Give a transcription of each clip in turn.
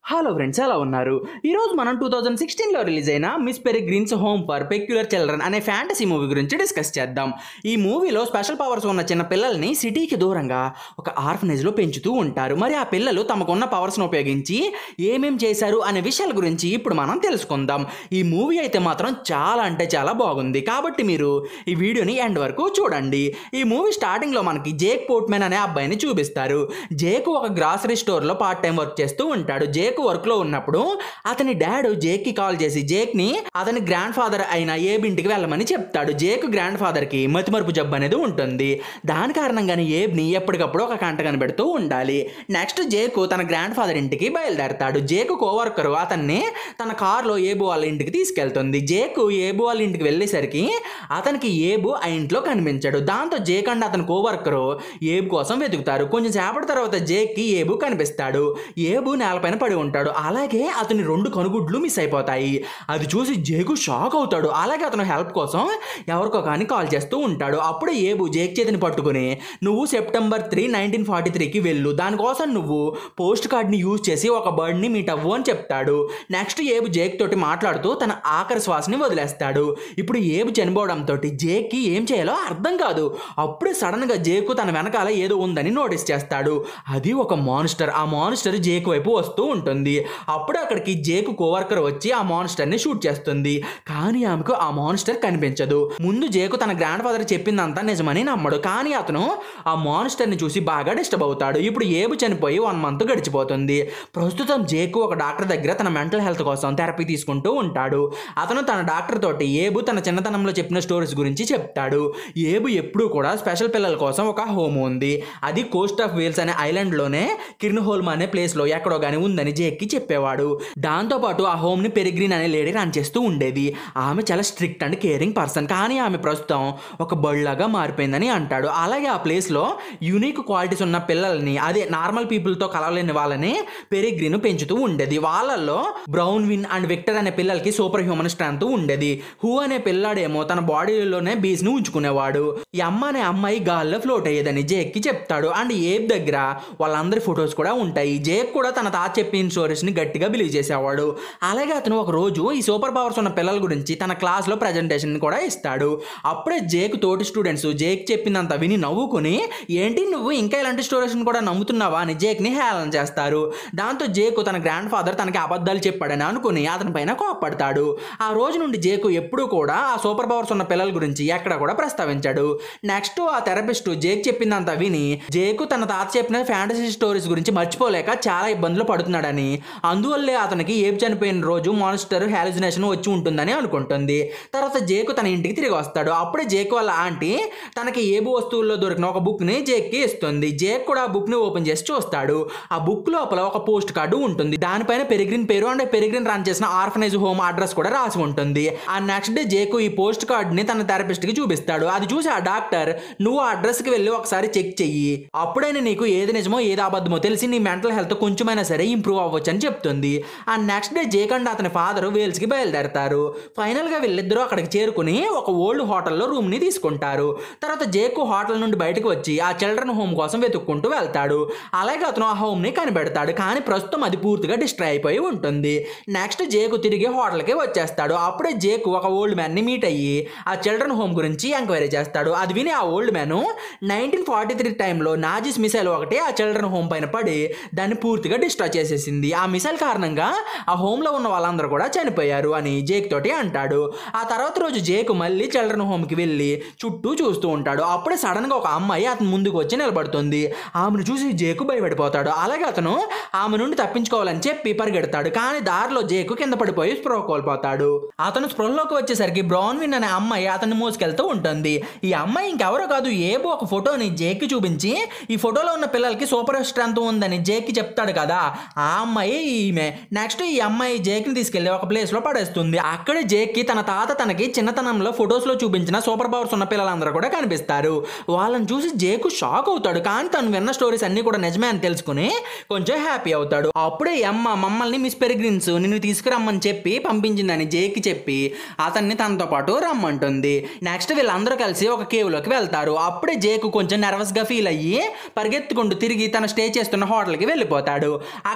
hello friends ఎలా ఉన్నారు ఈరోజు మనం టూ థౌజండ్ సిక్స్టీన్లో రిలీజ్ అయిన Miss Peregrine's home for peculiar children అనే ఫ్యాంటసీ మూవీ గురించి డిస్కస్ చేద్దాం ఈ మూవీలో స్పెషల్ పవర్స్ ఉన్న చిన్న పిల్లల్ని సిటీకి దూరంగా ఒక ఆర్ఫనేజ్లో పెంచుతూ ఉంటారు మరి ఆ పిల్లలు తమకున్న పవర్స్ను ఉపయోగించి ఏమేం చేశారు అనే విషయాల గురించి ఇప్పుడు మనం తెలుసుకుందాం ఈ మూవీ అయితే మాత్రం చాలా అంటే చాలా బాగుంది కాబట్టి మీరు ఈ వీడియోని ఎండ్ వరకు చూడండి ఈ మూవీ స్టార్టింగ్లో మనకి జేక్ పోర్ట్మెన్ అనే అబ్బాయిని చూపిస్తారు జేక్ ఒక గ్రాసరీ స్టోర్లో పార్ట్ టైం వర్క్ చేస్తూ ఉంటాడు జేక్ వర్క్లో ఉన్నప్పుడు అతని డాడ్ జేక్కి కాల్ చేసి జేక్ని అతని గ్రాండ్ ఫాదర్ అయిన ఏబ్ ఇంటికి వెళ్ళమని చెప్తాడు జేక్ గ్రాండ్ ఫాదర్కి మతిమరుపు జబ్బు అనేది ఉంటుంది దాని కారణంగానే ఏబ్ని ఎప్పటికప్పుడు ఒక కంట కనిపెడుతూ ఉండాలి నెక్స్ట్ జేకు తన గ్రాండ్ ఫాదర్ ఇంటికి బయలుదేరతాడు జేకు కోవర్కరు అతన్ని తన కారులో ఏబు వాళ్ళ ఇంటికి తీసుకెళ్తుంది జేకు ఏబు వాళ్ళ ఇంటికి వెళ్ళేసరికి అతనికి ఏబు ఆ ఇంట్లో కనిపించాడు దాంతో జేక్ అండ్ అతని కోవర్కరు ఏబు కోసం వెతుకుతారు కొంచెం సేపటి తర్వాత జేక్కి ఏబు కనిపిస్తాడు ఏబు నేలపైన పడి ఉంటాడు అలాగే అతని రెండు కనుగుడ్లు మిస్ అయిపోతాయి అది చూసి జేకు షాక్ అవుతాడు అలాగే అతను హెల్ప్ కోసం ఎవరికో కానీ కాల్ చేస్తూ ఉంటాడు అప్పుడు ఏబు జేక్ చేతిని పట్టుకుని నువ్వు సెప్టెంబర్ త్రీ నైన్టీన్ ఫార్టీ త్రీకి వెళ్ళు దానికోసం నువ్వు పోస్ట్ కార్డ్ని యూజ్ చేసి ఒక బర్డ్ని మీట్ అవ్వు అని చెప్తాడు నెక్స్ట్ ఏబు జేక్ తోటి మాట్లాడుతూ తన ఆఖరి శ్వాసని వదిలేస్తాడు ఇప్పుడు ఏబు చనిపోవడంతో జేక్కి ఏం చేయాలో అర్థం కాదు అప్పుడే సడన్గా జేకు తన వెనకాల ఏదో ఉందని నోటీస్ చేస్తాడు అది ఒక మాన్స్టర్ ఆ మాన్స్టర్ జేక్ వైపు వస్తూ ఉంటుంది అప్పుడు అక్కడికి జేకు కోవర్కర్ వచ్చి ఆ మాన్స్టర్ని షూట్ చేస్తుంది కానీ ఆమెకు ఆ మాన్స్టర్ కనిపించదు ముందు జేకు తన గ్రాండ్ ఫాదర్ చెప్పిందంతా నిజమని నమ్మడు కానీ అతను ఆ మాన్స్టర్ని చూసి బాగా డిస్టర్బ్ అవుతాడు ఇప్పుడు ఏబు చనిపోయి వన్ మంత్ గడిచిపోతుంది ప్రస్తుతం జేకు ఒక డాక్టర్ దగ్గర తన మెంటల్ హెల్త్ కోసం థెరపీ తీసుకుంటూ ఉంటాడు అతను తన డాక్టర్ తోటి ఏబు తన చిన్నతనంలో చెప్పిన స్టోరీస్ గురించి చెప్తాడు ఏబు ఎప్పుడూ కూడా స్పెషల్ పిల్లల కోసం ఒక హోమ్ ఉంది అది కోస్ట్ ఆఫ్ వేల్స్ అనే ఐలాండ్లోనే కిర్న్హోల్మ్ అనే ప్లేస్లో ఎక్కడో కానీ ఉందని జేక్కి చెప్పేవాడు దాంతోపాటు ఆ హోమ్ని పెరిగ్రీన్ అనే లేడీ రన్ చేస్తూ ఉండేది ఆమె చాలా స్ట్రిక్ట్ అండ్ కేరింగ్ పర్సన్ కానీ ఆమె ప్రస్తుతం ఒక బళ్ళలాగా మారిపోయిందని అంటాడు అలాగే ఆ ప్లేస్లో యూనిక్ క్వాలిటీస్ ఉన్న పిల్లల్ని అదే నార్మల్ పీపుల్తో కలవలేని వాళ్ళని పెరిగ్రీన్ పెంచుతూ ఉండేది వాళ్ళల్లో బ్రౌన్ విన్ అండ్ విక్టర్ అనే పిల్లలకి సూపర్ హ్యూమన్ స్ట్రెంత్ ఉండేది హూ అనే పిల్లాడేమో తన బాడీలోనే బీస్ని ఉంచుకునేవాడు ఈ అమ్మ అనే అమ్మాయి గాల్లో ఫ్లోట్ అయ్యేదని జేక్కి చెప్తాడు అండ్ ఏబ్ దగ్గర వాళ్ళందరి ఫొటోస్ కూడా ఉంటాయి జేక్ కూడా తన తాత చెప్పిన స్టోరీస్ని గట్టిగా బిలీవ్ చేసేవాడు అలాగే అతను ఒక రోజు ఈ సూపర్ పవర్స్ ఉన్న పిల్లల గురించి తన క్లాస్లో ప్రజెంటేషన్ కూడా ఇస్తాడు అప్పుడే జేక్ తోటి స్టూడెంట్స్ జేక్ చెప్పిందంత విని నవ్వుకుని ఏంటి నువ్వు ఇంకా ఇలాంటి స్టోరీస్ని కూడా నమ్ముతున్నావా అని జేక్ని హేళన చేస్తారు దాంతో జేకు తన గ్రాండ్ ఫాదర్ తనకి అబద్ధాలు చెప్పాడని అనుకుని అతని పైన కోపడతాడు ఆ రోజు నుండి జేకు ఎప్పుడూ కూడా ఆ సూపర్ పవర్స్ ఉన్న పిల్లల గురించి ఎక్కడ కూడా ప్రస్తావించాడు నెక్స్ట్ ఆ థెరపిస్ట్ జేక్ చెప్పిందంతా విని జేకు తన తాత చెప్పిన ఫ్యాంటసీ స్టోరీస్ గురించి మర్చిపోలేక చాలా ఇబ్బందులు పడుతున్నాడని అందువల్లే అతనికి ఏబ్ చనిపోయిన రోజు మాన్స్టర్ హాలిజినేషన్ వచ్చి ఉంటుందని అనుకుంటుంది తర్వాత జేకు తన ఇంటికి తిరిగి వస్తాడు అప్పుడే జేక్ వాళ్ళ ఆంటీ తనకి ఏబు వస్తువుల్లో దొరికిన ఒక బుక్ని జేక్కి ఇస్తుంది జేక్ కూడా ఆ బుక్ని ఓపెన్ చేసి చూస్తాడు ఆ బుక్ లోపల ఒక పోస్ట్ కార్డు ఉంటుంది దానిపైన పెరిగ్రిన్ పేరు అండ్ పెరిగ్రిన్ రన్ చేసిన ఆర్ఫనైజ్ హోమ్ అడ్రస్ కూడా రాసి ఉంటుంది ఆ నెక్స్ట్ డే జేకు ఈ పోస్ట్ కార్డ్ని తన థెరపిస్ట్కి చూపిస్తాడు అది చూసి ఆ డాక్టర్ నువ్వు ఆ అడ్రస్కి వెళ్ళి ఒకసారి చెక్ చెయ్యి అప్పుడైనా నీకు ఏది నిజమో ఏది అబద్ధమో తెలిసి నీ మెంటల్ హెల్త్ కొంచెమైనా సరే ఇంప్రూవ్ అవ్వచ్చు అని చెప్తుంది ఆ నెక్స్ట్ డే జేక్ అండ్ అతని ఫాదర్ వేల్స్కి బయలుదేరతారు ఫైనల్గా వీళ్ళిద్దరూ అక్కడికి చేరుకుని ఒక ఓల్డ్ హోటల్లో రూమ్ని తీసుకుంటారు తర్వాత జేకు హోటల్ నుండి బయటకు వచ్చి ఆ చిల్డ్రన్ హోమ్ కోసం వెతుక్కుంటూ వెళ్తాడు అలాగే అతను ఆ హోమ్ని కనిపెడతాడు కానీ ప్రస్తుతం అది పూర్తిగా డిస్ట్రాయ్ అయిపోయి ఉంటుంది నెక్స్ట్ జేకు తిరిగి హోటల్కి వచ్చేస్తాడు అప్పుడే జేకు ఒక ఓల్డ్ మ్యాన్ని మీట్ అయ్యి ఆ చిల్డ్రన్ హోమ్ గురించి ఎంక్వైరీ చేస్తాడు అది విని ఆ old man nineteen forty three టైంలో నాజిస్ మిసైల్ ఒకటి ఆ చిల్డ్రన్ హోమ్ పైన పడి దాన్ని పూర్తిగా డిస్ట్రాయ్ చేసేసింది ఆ మిసైల్ కారణంగా ఆ హోమ్లో ఉన్న వాళ్ళందరూ కూడా చనిపోయారు అని జేక్ తోటి అంటాడు ఆ తర్వాత రోజు జేక్ మళ్ళీ చిల్డ్రన్ హోమ్కి వెళ్ళి చుట్టూ చూస్తూ ఉంటాడు అప్పుడే సడన్గా ఒక అమ్మాయి అతని ముందుకు వచ్చి నిలబడుతుంది ఆమెను చూసి జేకు భయపడిపోతాడు అలాగే అతను ఆమె నుండి తప్పించుకోవాలని చెప్పి పరిగెడతాడు కానీ దారిలో జేకు కింద పడిపోయి స్పృహ కోల్పోతాడు అతను స్పృహలోకి వచ్చేసరికి బ్రౌన్ విన్ అనే అమ్మాయి అతన్ని మోసుకెళ్తూ ఉంటుంది ఈ అమ్మాయి ఇంకెవరో కాదు ఏబో ఒక ఫోటోని జేక్కి చూపించి ఈ ఫోటోలో ఉన్న పిల్లలకి సూపర్ స్ట్రెంత్ ఉందని జేక్కి చెప్తాడు కదా ఆ అమ్మాయి ఈమె నెక్స్ట్ ఈ అమ్మాయి జేక్ని తీసుకెళ్లి ఒక ప్లేస్ లో పడేస్తుంది అక్కడే జేక్కి తన తాత తనకి చిన్నతనంలో ఫొటోస్ లో చూపించిన సూపర్ పవర్స్ ఉన్న పిల్లలందరూ కూడా కనిపిస్తారు వాళ్ళని చూసి జేకు షాక్ అవుతాడు కానీ తను విన్న స్టోరీస్ అన్ని కూడా నిజమే అని తెలుసుకుని కొంచెం హ్యాపీ అవుతాడు అప్పుడే ఈ అమ్మ మమ్మల్ని మిస్ పెరిగ్రిన్స్ నిన్ను తీసుకురమ్మని చెప్పి పంపించిందని జేక్కి చెప్పి అతన్ని తనతో పాటు రమ్మంటుంది నెక్స్ట్ వీళ్ళందరూ కలిసి ఒక కేవ్ లోకి వెళ్తారు అప్పుడే జేకు కొంచెం నర్వస్ గా ఫీల్ అయ్యి పరిగెత్తుకుంటూ తిరిగి తన స్టే చేస్తున్న హోటల్కి వెళ్ళిపోతాడు అక్కడే జే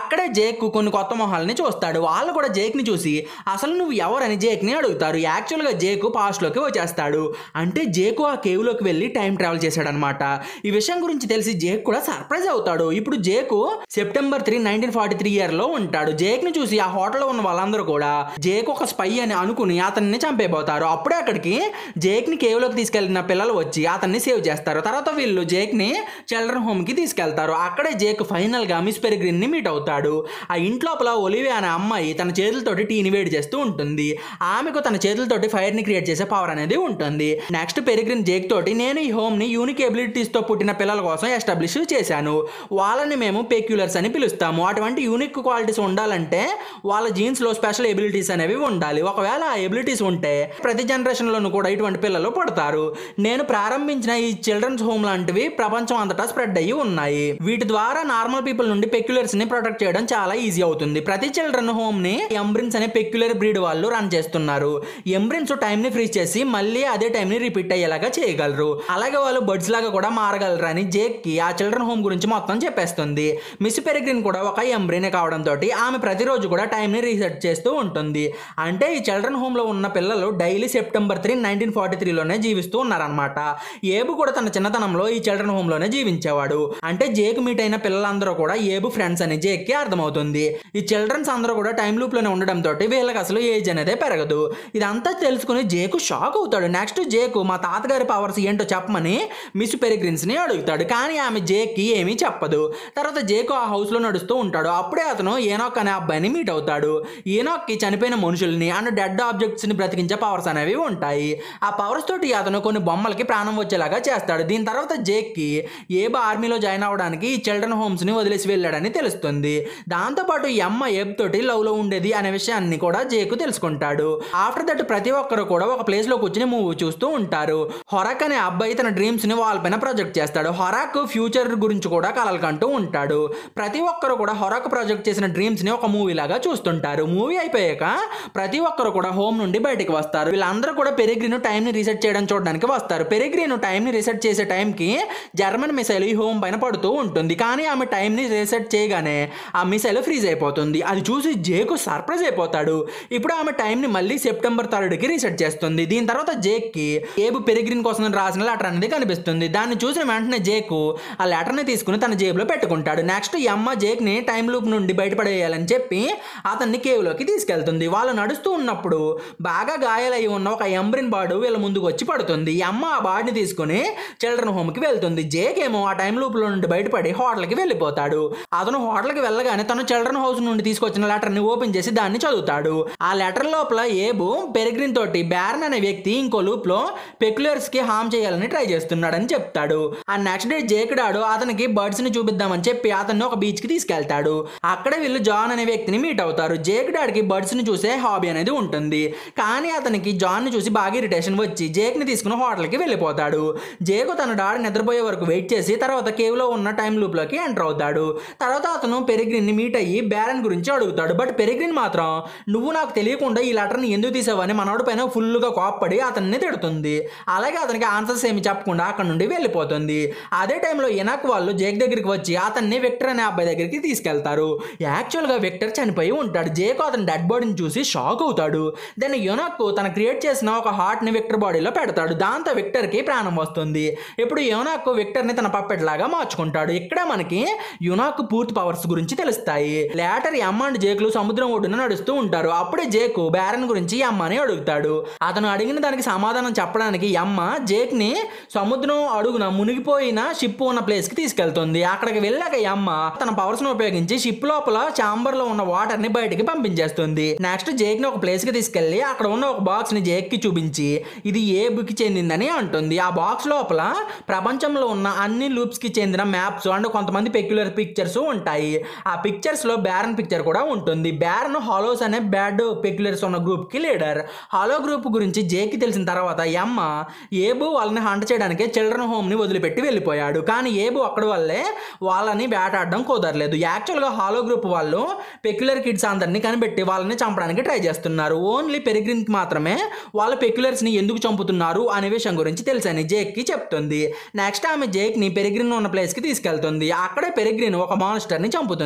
జేక్ కొన్ని కొత్త మొహాలని చూస్తాడు వాళ్ళు కూడా జేక్ని చూసి అసలు నువ్వు ఎవరని జేక్ని అడుగుతారు యాక్చువల్గా జేకు పాస్ట్లోకి వచ్చేస్తాడు అంటే జేకు ఆ కేవ్లోకి వెళ్ళి టైం ట్రావెల్ చేశాడనమాట ఈ విషయం గురించి తెలిసి జేక్ కూడా సర్ప్రైజ్ అవుతాడు ఇప్పుడు జేకు September three nineteen forty three ఇయర్లో ఉంటాడు జేక్ని చూసి ఆ హోటల్లో ఉన్న వాళ్ళందరూ కూడా జేక్ ఒక స్పై అని అనుకుని అతన్ని చంపేపోతారు అప్పుడే అక్కడికి జేక్ని కేవ్లోకి తీసుకెళ్లిన పిల్లలు వచ్చి అతన్ని సేవ్ చేస్తారు తర్వాత వీళ్ళు జేక్ని చిల్డ్రన్ హోమ్కి తీసుకెళ్తారు అక్కడే జేక్ ఫైనల్గా మిస్ పెరిగ్రిన్ని మీట్ అవుతాడు ఆ ఇంట్లోపల ఒలివియా అనే అమ్మాయి తన చేతులతోటి టీని వేడి చేస్తూ ఉంటుంది ఆమెకు తన చేతులతోటి ఫైర్ని క్రియేట్ చేసే పవర్ అనేది ఉంటుంది నెక్స్ట్ పెరిగ్రిన్ జేక్ తోటి నేను ఈ హోమ్ని యూనిక్ ఎబిలిటీస్తో పుట్టిన పిల్లల కోసం ఎస్టాబ్లిష్ చేశాను వాళ్ళని మేము పెక్యులర్స్ అని పిలుస్తాము అటువంటి యూనిక్ క్వాలిటీస్ ఉండాలంటే వాళ్ళ జీన్స్లో స్పెషల్ ఎబిలిటీస్ అనేవి ఉండాలి ఒకవేళ ఆ ఎబిలిటీస్ ఉంటే ప్రతి జనరేషన్లోనూ కూడా ఇటువంటి పిల్లలు పుడతారు నేను ప్రారంభించిన ఈ చిల్డ్రన్స్ హోమ్ లాంటివి ప్రపంచం అంతటా స్ప్రెడ్ అయ్యి ఉన్నాయి వీటి ద్వారా నార్మల్ పీపుల్ నుండి పెక్యులర్స్ ని ప్రొటెక్ట్ చేయడం చాలా ఈజీ అవుతుంది ప్రతి చిల్డ్రన్ హోమ్ ని ఎంబ్రిన్స్ అనే పెక్యులర్ బ్రీడ్ వాళ్ళు రన్ చేస్తున్నారు ఎంబ్రిన్స్ టైం ని ఫ్రీజ్ చేసి మళ్ళీ అదే టైం ని రిపీట్ అయ్యేలాగా చేయగలరు అలాగే వాళ్ళు బర్డ్స్ లాగా కూడా మారగలరు అని జేక్ కి ఆ చిల్డ్రన్ హోమ్ గురించి మొత్తం చెప్పేస్తుంది మిస్ పెరిగ్రిన్ కూడా ఒక ఎంబ్రినే కావడంతో ఆమె ప్రతిరోజు కూడా టైం ని రీసెట్ చేస్తూ ఉంటుంది అంటే ఈ చిల్డ్రన్ హోమ్ లో ఉన్న పిల్లలు daily September three nineteen forty త్రీలోనే జీవిస్తూ ఉన్నారనమాట ఏబు కూడా తన చిన్నతనంలో ఈ చిల్డ్రన్ హోమ్ లోనే జీవించేవాడు అంటే జేక్ మీట్ అయిన పిల్లలందరూ కూడా ఏబు ఫ్రెండ్స్ అని జేక్ కి అర్థమవుతుంది ఈ చిల్డ్రన్స్ అందరూ కూడా టైం లూప్ లోనే ఉండడంతో వీళ్ళకి అసలు ఏజ్ అనేది పెరగదు ఇదంతా తెలుసుకుని జేకు షాక్ అవుతాడు నెక్స్ట్ జేకు మా తాతగారి పవర్స్ ఏంటో చెప్పమని మిస్ పెరిగ్రిన్స్ ని అడుగుతాడు కానీ ఆమె జేక్ కి ఏమీ చెప్పదు తర్వాత జేకు ఆ హౌస్ లో నడుస్తూ ఉంటాడు అప్పుడే అతను ఏనోక్ అనే అబ్బాయిని మీట్ అవుతాడు ఏనోక్ కి చనిపోయిన మనుషుల్ని అండ్ డెడ్ ఆబ్జెక్ట్స్ ని బ్రతికించే పవర్స్ అనేవి ఉంటాయి ఆ పవర్స్ తోటి అతను కొన్ని బొమ్మలకి ప్రాణం వచ్చేలాగా చేస్తాడు దీని తర్వాత జేక్ కి ఏబ ఆర్మీలో జాయిన్ అవ్వడానికి ఈ చిల్డ్రన్ హోమ్స్ ని వదిలేసి వెళ్ళాడని తెలుస్తుంది దాంతోపాటు ఈ అమ్మ ఏబ్ తోటి లవ్ లో ఉండేది అనే విషయాన్ని కూడా జేకు తెలుసుకుంటాడు ఆఫ్టర్ దట్ ప్రతి ఒక్కరు కూడా ఒక ప్లేస్ లో కూర్చుని మూవీ చూస్తూ ఉంటారు హొరాక్ అనే అబ్బాయి తన డ్రీమ్స్ ని వాళ్ళ పైన ప్రొజెక్ట్ చేస్తాడు హొరాక్ ఫ్యూచర్ గురించి కూడా కలలు కంటూ ఉంటాడు ప్రతి ఒక్కరు కూడా హొరాక్ ప్రాజెక్ట్ చేసిన డ్రీమ్స్ ని ఒక మూవీ లాగా చూస్తుంటారు మూవీ అయిపోయాక ప్రతి ఒక్కరు కూడా హోమ్ నుండి బయటికి వస్తారు వీళ్ళందరూ కూడా పెరిగ్రీన్ టైం ని రీసెట్ చేయడం చూడడానికి వస్తారు పెరిగ్రీన్ టైం ని రీసెట్ చేసే టైంకి జర్మన్ మిసైల్ ఈ హోమ్ పైన పడుతూ ఉంటుంది కానీ ఆమె టైం ని రీసెట్ చేయగానే ఆ మిసైల్ ఫ్రీజ్ అయిపోతుంది అది చూసి జేకు సర్ప్రైజ్ అయిపోతాడు ఇప్పుడు ఆమె టైం ని మళ్ళీ సెప్టెంబర్ థర్డ్ కి రీసెట్ చేస్తుంది దీని తర్వాత జేక్ కి ఏబు పెరిగ్రిన్ కోసం రాసిన లెటర్ అనేది కనిపిస్తుంది దాన్ని చూసిన వెంటనే జేకు ఆ లెటర్ ని తీసుకుని తన జేబులో పెట్టుకుంటాడు నెక్స్ట్ ఈ అమ్మ జేక్ ని టైం లూప్ నుండి బయటపడేయాలని చెప్పి అతన్ని కేవ్ లోకి తీసుకెళ్తుంది వాళ్ళు నడుస్తూ ఉన్నప్పుడు బాగా గాయాలై ఉన్న ఒక ఎంబ్రిన్ బాడు వీళ్ళ ముందుకు వచ్చి పడుతుంది ఈ అమ్మ ఆ బాడీని తీసుకుని చిల్డ్రన్ హోమ్ కి వెళ్తుంది జేక్ ఏమో ఆ టైం లూప్ లో నుండి బయటపడి హోటల్ కి వెళ్ళిపోతాడు అతను హోటల్ కి వెళ్ళగానే తను చిల్డ్రన్ హౌస్ నుండి తీసుకొచ్చిన లెటర్ ని ఓపెన్ చేసి దాన్ని చదువుతాడు ఆ లెటర్ లోపల ఏబు పెరిగ్రిన్ తోటి బ్యారన్ అనే వ్యక్తి ఇంకో లూప్ లో పెక్యులర్స్ కి హామ్ చేయాలని ట్రై చేస్తున్నాడని చెప్తాడు ఆ నెక్స్ట్ డే జేకుడాడు అతనికి బర్డ్స్ ని చూపిద్దామని చెప్పి అతన్ని ఒక బీచ్ కి తీసుకెళ్తాడు అక్కడే వీళ్ళు జాన్ అనే వ్యక్తిని మీట్ అవుతారు జేకుడాడికి బర్డ్స్ ని చూసే హాబీ అనేది ఉంటుంది కానీ అతనికి జాన్ ని చూసి బాగా ఇరిటేషన్ వచ్చి జేక్ ని తీసుకుని హోటల్ కి వెళ్ళిపోతాడు జేకు తన డాడీ నిద్రపోయే వరకు వెయిట్ చేసి తర్వాత కేవ్ లో ఉన్న టైం లూప్ లోకి ఎంటర్ అవుతాడు తర్వాత అతను పెరిగ్రిన్ ని మీట్ అయ్యి బ్యారన్ గురించి అడుగుతాడు బట్ పెరిగ్రిన్ మాత్రం నువ్వు నాకు తెలియకుండా ఈ లెటర్ ని ఎందుకు తీసావని మనోడి పైన ఫుల్ గా కోప్పడి అతన్ని తిడుతుంది అలాగే అతనికి ఆన్సర్స్ ఏమి చెప్పకుండా అక్కడ నుండి వెళ్ళిపోతుంది అదే టైంలో ఎనాక్ వాళ్ళు జేక్ దగ్గరికి వచ్చి అతన్ని విక్టర్ అనే అబ్బాయి దగ్గరికి తీసుకెళ్తారు యాక్చువల్ గా విక్టర్ చనిపోయి ఉంటాడు జేక్ అతని డెడ్ బాడీని చూసి షాక్ అవుతాడు దెన్ యునాక్ తన క్రియేట్ చేసిన ఒక హార్ట్ ని విక్టర్ బాడీలో పెడతాడు దాంతో విక్టర్ కి ప్రాణం వస్తుంది ఇప్పుడు యునాక్ విక్టర్ ని తన పప్పెట్ లాగా మార్చుకుంటాడు ఇక్కడ మనకి యునాక్ పూర్తి పవర్స్ గురించి తెలుస్తాయి లేటర్ ఈ అమ్మ అండ్ జేకులు సముద్రం ఒడ్డున నడుస్తూ ఉంటారు అప్పుడే జేకు బ్యారన్ గురించి ఈ అమ్మని అడుగుతాడు అతను అడిగిన దానికి సమాధానం చెప్పడానికి ఈ అమ్మ జేక్ ని సముద్రం అడుగున మునిగిపోయిన షిప్ ఉన్న ప్లేస్ కి తీసుకెళ్తుంది అక్కడికి వెళ్ళాక ఈ అమ్మ తన పవర్స్ ను ఉపయోగించి షిప్ లోపల చాంబర్ లో ఉన్న వాటర్ ని బయటికి పంపించేస్తుంది నెక్స్ట్ జేక్ ని ఒక ప్లేస్ కి తీసుకెళ్లి అక్కడ ఉన్న ఒక బాక్స్ ని జేక్ కి చూపించి ఇది ఏ బుక్ చెందిందని అంటుంది ఆ బాక్స్ లోపల ప్రపంచంలో ఉన్న అన్ని లూప్స్ కి చెందిన మ్యాప్స్ అండ్ కొంతమంది పెక్యులర్ పిక్చర్స్ ఉంటాయి ఆ పిక్చర్స్ లో బ్యారన్ పిక్చర్ కూడా ఉంటుంది బ్యారన్ హాలోస్ అనే బ్యాడ్ పెక్యులర్స్ ఉన్న గ్రూప్ కి లీడర్ హాలో గ్రూప్ గురించి జేకి తెలిసిన తర్వాత ఈ అమ్మ ఏబు వాళ్ళని హంట చేయడానికి చిల్డ్రన్ హోమ్ ని వదిలిపెట్టి వెళ్ళిపోయాడు కానీ ఏబు అక్కడి వల్లే వాళ్ళని వేటాడడం కుదరలేదు యాక్చువల్ గా హాలో గ్రూప్ వాళ్ళు పెక్యులర్ కిడ్స్ అందరినీ కనిపెట్టి వాళ్ళని చంపడానికి ట్రై చేస్తున్నారు ఓన్లీ పెరిగ్రిన్ కి మాత్రమే వాళ్ళ పెక్యులర్స్ ని ఎందుకు చంపుతున్నారు అనే విషయం గురించి తెలుసని జేక్ కి చెప్తుంది నెక్స్ట్ ఆమె జేక్ ని పెరిగ్రిన్ ఉన్న ప్లేస్ కి తీసుకెళ్తుంది అక్కడే పెరిగ్రిన్ ఒక మాన్స్టర్ ని చంపుతుంది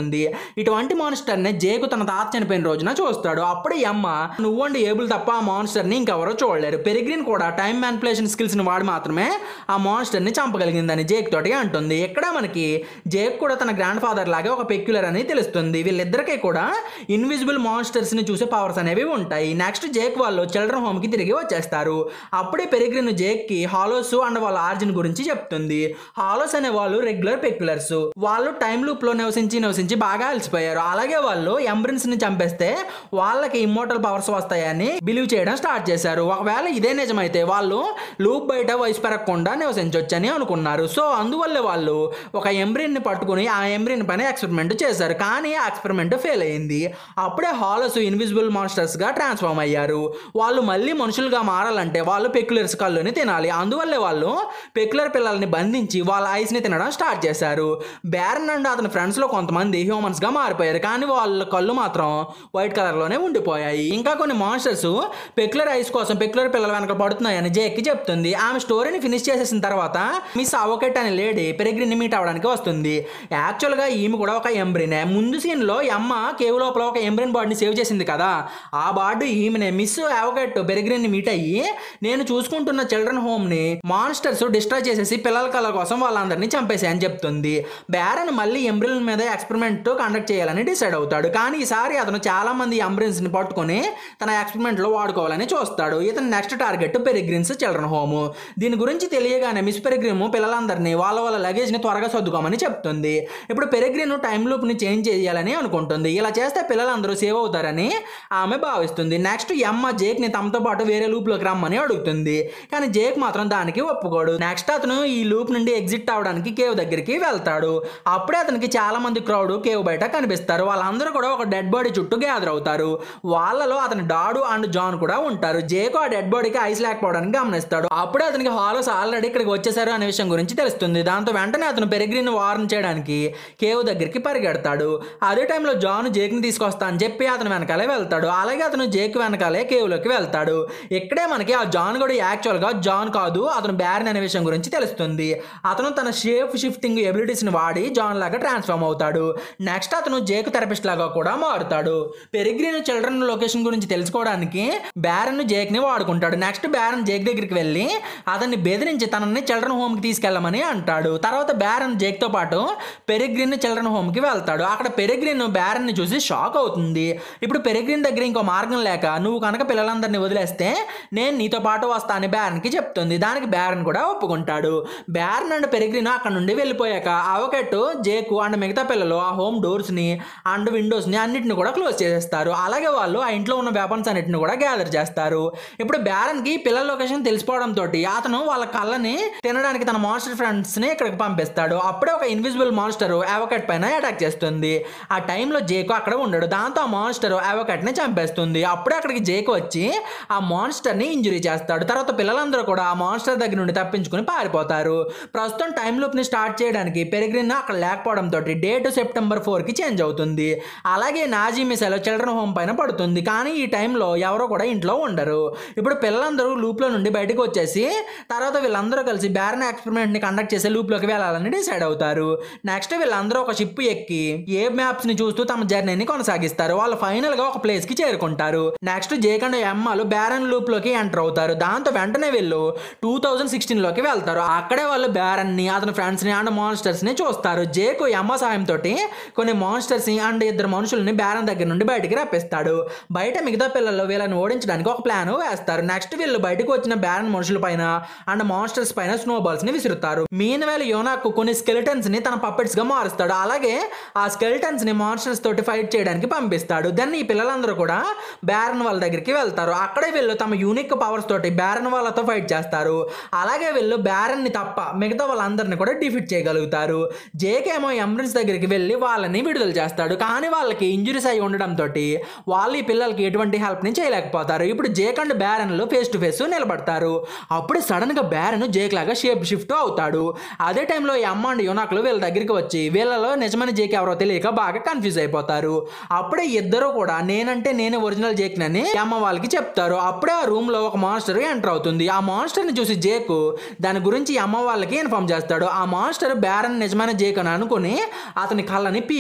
ఇటువంటి మాన్స్టర్ని జేకు తన తాత చనిపోయిన రోజున చూస్తాడు అప్పుడే ఈ అమ్మ నువ్వండి ఏబుల్ తప్ప ఆ మాన్స్టర్ని ఇంకెవరో చూడలేరు పెరిగ్రిన్ కూడా టైం మ్యానిపులేషన్ స్కిల్స్ని వాడి మాత్రమే ఆ మాన్స్టర్ని చంపగలిగిందని జేక్ తోటి అంటుంది ఇక్కడ మనకి జేక్ కూడా తన గ్రాండ్ ఫాదర్ లాగే ఒక పెక్యులర్ అని తెలుస్తుంది వీళ్ళిద్దరికీ కూడా ఇన్విజిబుల్ మాన్స్టర్స్ని చూసే పవర్స్ అనేవి ఉంటాయి నెక్స్ట్ జేక్ వాళ్ళు చిల్డ్రన్ హోమ్కి తిరిగి వచ్చేస్తారు అప్పుడే పెరిగ్రిన్ జేక్కి హాలోస్ అండ్ వాళ్ళ ఆర్జిన్ గురించి చెప్తుంది హాలోస్ అనే వాళ్ళు రెగ్యులర్ పెక్యులర్స్ వాళ్ళు టైం లూప్ లో నివసించి నివసించి బాగా అలసిపోయారు అలాగే వాళ్ళు ఎంబ్రిన్స్ ని చంపేస్తే వాళ్ళకి ఇమ్మోటల్ పవర్స్ వస్తాయని బిలీవ్ చేయడం స్టార్ట్ చేశారు ఒకవేళ ఇదే నిజమైతే వాళ్ళు లూప్ బయట వయసు పెరగకుండా నివసించవచ్చని అనుకున్నారు సో అందువల్ల వాళ్ళు ఒక ఎంబ్రిన్ ని పట్టుకుని ఆ ఎంబ్రిన్ పైన ఎక్స్పెరిమెంట్ చేశారు కానీ ఆ ఎక్స్పెరిమెంట్ ఫెయిల్ అయింది అప్పుడే హాలస్ ఇన్విజిబుల్ మాన్స్టర్స్ గా ట్రాన్స్ఫార్మ్ అయ్యారు వాళ్ళు మళ్ళీ మనుషులుగా మారాలంటే వాళ్ళు పెక్యులర్స్ కళ్ళుని తినాలి అందువల్లే వాళ్ళు పెక్యులర్ పిల్లల్ని బంధించి వాళ్ళ ఐస్ ని తినడం స్టార్ట్ చేశారు బ్యారన్ అండ్ అతని ఫ్రెండ్స్ లో కొంతమంది హ్యూమన్స్ గా మారిపోయారు కానీ వాళ్ళ కళ్ళు మాత్రం వైట్ కలర్ లోనే ఉండిపోయాయి ఇంకా కొన్ని మాన్స్టర్స్ పెక్యులర్ ఐస్ కోసం పెక్యులర్ పిల్లల వెనక పడుతున్నాయని జేక్కి చెప్తుంది ఆమె స్టోరీని ఫినిష్ చేసేసిన తర్వాత మిస్ అవకెట్ అనే లేడీ పెరిగ్రిన్ మీట్ అవడానికి వస్తుంది యాక్చువల్ గా ఈమె కూడా ఒక ఎంబ్రినే ముందు సీన్ లో ఈ అమ్మ కేవ్ లోపల ఒక ఎంబ్రిన్ బాడీని సేవ్ చేసింది కదా ఆ బాడీ ఈమెనే మిస్ అవకెట్ పెరిగ్రిన్ మీట్ అయ్యి నేను చూసుకుంటున్న చిల్డ్రన్ హోమ్ ని మాన్స్టర్స్ డిస్ట్రాయ్ చేసేసి పిల్లల కళ కోసం వాళ్ళందరినీ చంపేసాయని చెప్తుంది బ్యారన్ మళ్ళీ ఎంబ్రిల్ మీద ఎక్స్పెరిమెంట్ కండక్ట్ చేయాలని డిసైడ్ అవుతాడు కానీ ఈసారి అతను చాలా మంది ఎంబ్రిన్స్ ని పట్టుకొని తన ఎక్స్పెరిమెంట్ లో వాడుకోవాలని చూస్తాడు ఇతని next target Peregrine's children home దీని గురించి తెలియగానే మిస్ పెరిగ్రిమ్ పిల్లలందరినీ వాళ్ళ వాళ్ళ లగేజ్ ని త్వరగా సర్దుకోమని చెప్తుంది ఇప్పుడు పెరిగ్రిన్ టైం లూప్ ని చేంజ్ చేయాలని అనుకుంటుంది ఇలా చేస్తే పిల్లలందరూ సేవ్ అవుతారని ఆమె భావిస్తుంది నెక్స్ట్ ఎమ్మ జేక్ ని తమతో పాటు వేరే లూప్ లోకి రమ్మని అడుగుతుంది కానీ జేక్ మాత్రం దానికి ఒప్పుకోడు నెక్స్ట్ అతను ఈ లూప్ నుండి ఎగ్జిట్ అవడానికి కేవ్ దగ్గరికి వెళ్తాడు అప్పుడే అతనికి చాలా మంది క్రౌడ్ కేవ్ బయట కనిపిస్తారు వాళ్ళందరూ కూడా ఒక డెడ్ బాడీ చుట్టూ గ్యాదర్ అవుతారు వాళ్ళలో అతని డాడు అండ్ జాన్ కూడా ఉంటారు జేకు ఆ డెడ్ బాడీకి ఐస్ లేకపోవడానికి గమనిస్తాడు అప్పుడే అతనికి హాలోస్ ఆల్రెడీ ఇక్కడికి వచ్చేసారు అనే విషయం గురించి తెలుస్తుంది దాంతో వెంటనే అతను పెరిగ్రిన్ వార్న్ చేయడానికి కేవ్ దగ్గరికి పరిగెడతాడు అదే టైంలో జాన్ జేక్ని తీసుకొస్తా అని చెప్పి అతను వెనకాలే వెళ్తాడు అలాగే అతను జేక్ వెనకాలే కేవ్లోకి వెళ్తాడు ఇక్కడే మనకి ఆ జాన్ కూడా యాక్చువల్గా జాన్ కాదు అతను బ్యారన్ అనే విషయం గురించి తెలుస్తుంది అతను తన షేప్ షిఫ్టింగ్ ఎబిలిటీస్ని వాడి జాన్ లాగా ట్రాన్స్ఫార్మ్ అవుతాడు నెక్స్ట్ అతను జేక్ థెరపిస్ట్ లాగా కూడా మారుతాడు పెరిగ్రిన్ చిల్డ్రన్ లొకేషన్ గురించి తెలుసుకోవడానికి బ్యారన్ జేక్ ని వాడుకుంటాడు నెక్స్ట్ బ్యారన్ జేక్ దగ్గరికి వెళ్ళి అతన్ని బెదిరించి తనని చిల్డ్రన్ హోమ్ కి తీసుకెళ్ళమని అంటాడు తర్వాత బ్యారన్ జేక్ తో పాటు పెరిగ్రిన్ చిల్డ్రన్ హోమ్ కి వెళ్తాడు అక్కడ పెరిగ్రిన్ బ్యారన్ ని చూసి షాక్ అవుతుంది ఇప్పుడు పెరిగ్రిన్ దగ్గర ఇంకో మార్గం లేక నువ్వు కనుక పిల్లలందరినీ వదిలేస్తే నేను నీతో పాటు వస్తా అని బ్యారన్ కి చెప్తుంది దానికి బ్యారన్ కూడా ఒప్పుకుంటాడు బ్యారన్ అండ్ పెరిగ్రిన్ అక్కడ నుండి వెళ్ళిపోయాక అవకెట్ జేకు అండ్ మిగతా పిల్లలు ఆ హోమ్ డోర్స్ ని అండ్ విండోస్ ని అన్నిటిని కూడా క్లోజ్ చేసేస్తారు అలాగే వాళ్ళు ఆ ఇంట్లో ఉన్న వెపన్స్ అన్నిటిని కూడా గ్యాదర్ చేస్తారు ఇప్పుడు బ్యారన్ కి పిల్లల లొకేషన్ తెలిసిపోవడం తోటి అతను వాళ్ళ కళ్ళని తినడానికి తన మాన్స్టర్ ఫ్రెండ్స్ ని ఇక్కడికి పంపిస్తాడు అప్పుడే ఒక ఇన్విజిబుల్ మాన్స్టర్ అవకెట్ పైన అటాక్ చేస్తుంది ఆ టైంలో జేకు అక్కడ ఉండడు దాంతో ఆ మాన్స్టర్ అవకెట్ ని చంపేస్తుంది అప్పుడే అక్కడికి జేకు వచ్చి ఆ మాన్స్టర్ ని ఇంజురీ చేస్తాడు తర్వాత పిల్లలందరూ కూడా ఆ మాన్స్టర్ దగ్గర నుండి తప్పించుకుని పారిపోతారు ప్రస్తుతం టైం లూప్ ని స్టార్ట్ చేయడానికి పెరిగ్రిన్ అక్కడ లేకపోవడం తోటి డేట్ సెప్టెంబర్ ఫోర్ కి చేంజ్ అవుతుంది అలాగే నాజీ మిసైల్ చిల్డ్రన్ హోమ్ పైన పడుతుంది కానీ ఈ టైంలో ఎవరో కూడా ఇంట్లో ఉండరు ఇప్పుడు పిల్లలందరూ loop లో నుండి బయటకు వచ్చేసి తర్వాత వీళ్ళందరూ కలిసి బ్యారన్ ఎక్స్పెరిమెంట్ ని కండక్ట్ చేసే loop లోకి వెళ్ళాలని డిసైడ్ అవుతారు నెక్స్ట్ వీళ్ళందరూ ఒక షిప్ ఎక్కి ఏ మ్యాప్స్ ని చూస్తూ తమ జర్నీని కొనసాగిస్తారు వాళ్ళు ఫైనల్ గా ఒక ప్లేస్ కి చేరుకుంటారు నెక్స్ట్ జేక్ అండ్ ఎమ్మలు బ్యారన్ లూప్ లోకి ఎంటర్ అవుతారు దాంతో వెంటనే వీళ్ళు టూ థౌజండ్ సిక్స్టీన్ లోకి వెళ్తారు అక్కడే వాళ్ళు బ్యారన్ ని అతని ఫ్రెండ్స్ ని అండ్ మాన్స్టర్స్ ని చూస్తారు జేకు ఎమ్మ సాయంతో కొన్ని మాన్స్టర్స్ ని అండ్ ఇద్దరు మనుషుల్ని బ్యారన్ దగ్గర నుండి బయటికి రప్పిస్తాడు బయట మిగతా పిల్లలు వీళ్ళని ఓడించడానికి ఒక ప్లాన్ వేస్తారు నెక్స్ట్ వీళ్ళు బయటకు వచ్చిన బ్యారన్ మనుషుల పైన అండ్ మాన్స్టర్స్ పైన స్నో బాల్స్ ని విసురుతారు మీన్ వేళ యోనాకు కొన్ని స్కెలిటన్స్ ని తన పప్పెట్స్ గా మారుస్తాడు అలాగే ఆ స్కెలిటన్స్ ని మాన్స్టర్స్ తోటి ఫైట్ చేయడానికి పంపిస్తాడు దెన్ ఈ పిల్లలందరూ కూడా బ్యారన్ వాళ్ళ దగ్గరికి వెళ్తారు అక్కడే వీళ్ళు తమ యూనిక్ పవర్స్ తోటి బ్యారన్ వాళ్ళతో ఫైట్ చేస్తారు అలాగే వీళ్ళు బ్యారన్ ని తప్ప మిగతా వాళ్ళందరిని కూడా డిఫీట్ చేయగలుగుతారు జేకేమో ఎంబ్రెన్స్ దగ్గరికి వెళ్ళి వాళ్ళని విడుదల చేస్తాడు కానీ వాళ్ళకి ఇంజురీస్ అయి ఉండడం తోటి వాళ్ళు ఈ పిల్లలకి ఎటువంటి హెల్ప్ ని చేయలేకపోతారు ఇప్పుడు జేక్ అండ్ బ్యారన్లు ఫేస్ టు ఫేస్ నిలబడతారు అప్పుడు సడన్ గా బ్యారన్ జేక్ లాగా షేప్ షిఫ్ట్ అవుతాడు అదే టైంలో ఈ అమ్మ అండ్ యునాకులు వీళ్ళ దగ్గరికి వచ్చి వీళ్ళలో నిజమైన జేక్ ఎవరో తెలియక బాగా కన్ఫ్యూజ్ అయిపోతారు అప్పుడే ఇద్దరు కూడా నేనంటే నేనే ఒరిజినల్ జేక్ నని ఈ అమ్మ వాళ్ళకి చెప్తారు అప్పుడే ఆ రూమ్ లో ఒక మాన్స్టర్ ఎంటర్ అవుతుంది ఆ మాన్స్టర్ ని చూసి జేకు దాని గురించి ఈ అమ్మ వాళ్ళకి ఇన్ఫార్మ్ చేస్తాడు ఆ మాన్స్టర్ బ్యారన్ నిజమైన జేక్ అని అనుకుని అతని కళ్ళని పీకి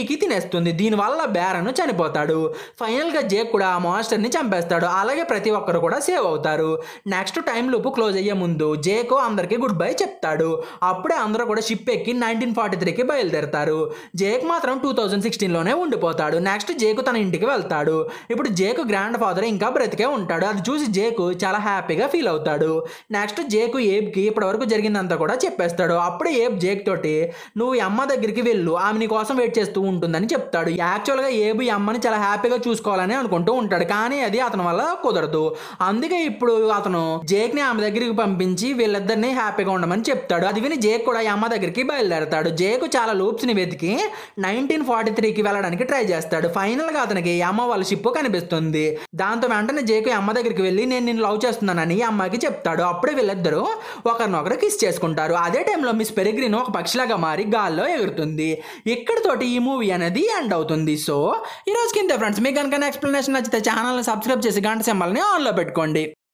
పీకి తినేస్తుంది దీనివల్ల బేరన్ చనిపోతాడు ఫైనల్గా జేక్ కూడా ఆ మాస్టర్ని చంపేస్తాడు అలాగే ప్రతి ఒక్కరు కూడా సేవ్ అవుతారు నెక్స్ట్ టైం లూపు క్లోజ్ అయ్యే ముందు జేకో అందరికీ గుడ్ బై చెప్తాడు అప్పుడే అందరూ కూడా షిప్ ఎక్కి నైన్టీన్ ఫార్టీ త్రీకి బయలుదేరతారు జేక్ మాత్రం టూ థౌజండ్ సిక్స్టీన్లోనే ఉండిపోతాడు నెక్స్ట్ జేకు తన ఇంటికి వెళ్తాడు ఇప్పుడు జేకు గ్రాండ్ ఫాదర్ ఇంకా బ్రతికే ఉంటాడు అది చూసి జేకు చాలా హ్యాపీగా ఫీల్ అవుతాడు నెక్స్ట్ జేకు ఏబ్కి ఇప్పటివరకు జరిగిందంతా కూడా చెప్పేస్తాడు అప్పుడు ఏబ్ జేక్ తోటి నువ్వు ఈ అమ్మ దగ్గరికి వెళ్ళు ఆమె నీ కోసం వెయిట్ చేస్తూ ఉంటుందని చెప్తాడు యాక్చువల్గా ఏబు ఈ అమ్మని చాలా హ్యాపీగా చూసుకోవాలని అనుకుంటూ ఉంటాడు కానీ అది అతని వల్ల కుదరదు అందుకే ఇప్పుడు అతను జేక్ని ఆమె దగ్గరికి పంపించి వీళ్ళిద్దరిని హ్యాపీగా ఉండమని చెప్తాడు అది విని జేక్ కూడా ఈ అమ్మ దగ్గరికి బయలుదేరతాడు జేక్ చాలా లూప్స్ని వెతికి నైన్టీన్ ఫార్టీ త్రీకి వెళ్ళడానికి ట్రై చేస్తాడు ఫైనల్గా అతనికి ఈ అమ్మ వాళ్ళ షిప్ కనిపిస్తుంది దాంతో వెంటనే జేకు ఈ అమ్మ దగ్గరికి వెళ్ళి నేను నిన్ను లవ్ చేస్తున్నానని ఈ అమ్మాయికి చెప్తాడు అప్పుడే వీళ్ళిద్దరూ ఒకరినొకరు కిస్ చేసుకుంటారు అదే టైంలో మిస్ పెరిగ్రిన్ ఒక పక్షిలాగా మారి గాల్లో ఎగురుతుంది ఇక్కడితోటి ఈ మూవీ అనేది ఎండ్ అవుతుంది సో ఈ రోజు కింద ఫ్రెండ్స్ మీకు కనుక ఎక్స్ప్లెనేషన్ నచ్చితే ఛానల్ని సబ్స్క్రైబ్ చేసి గంట సింబల్ని ఆన్లో పెట్టుకోండి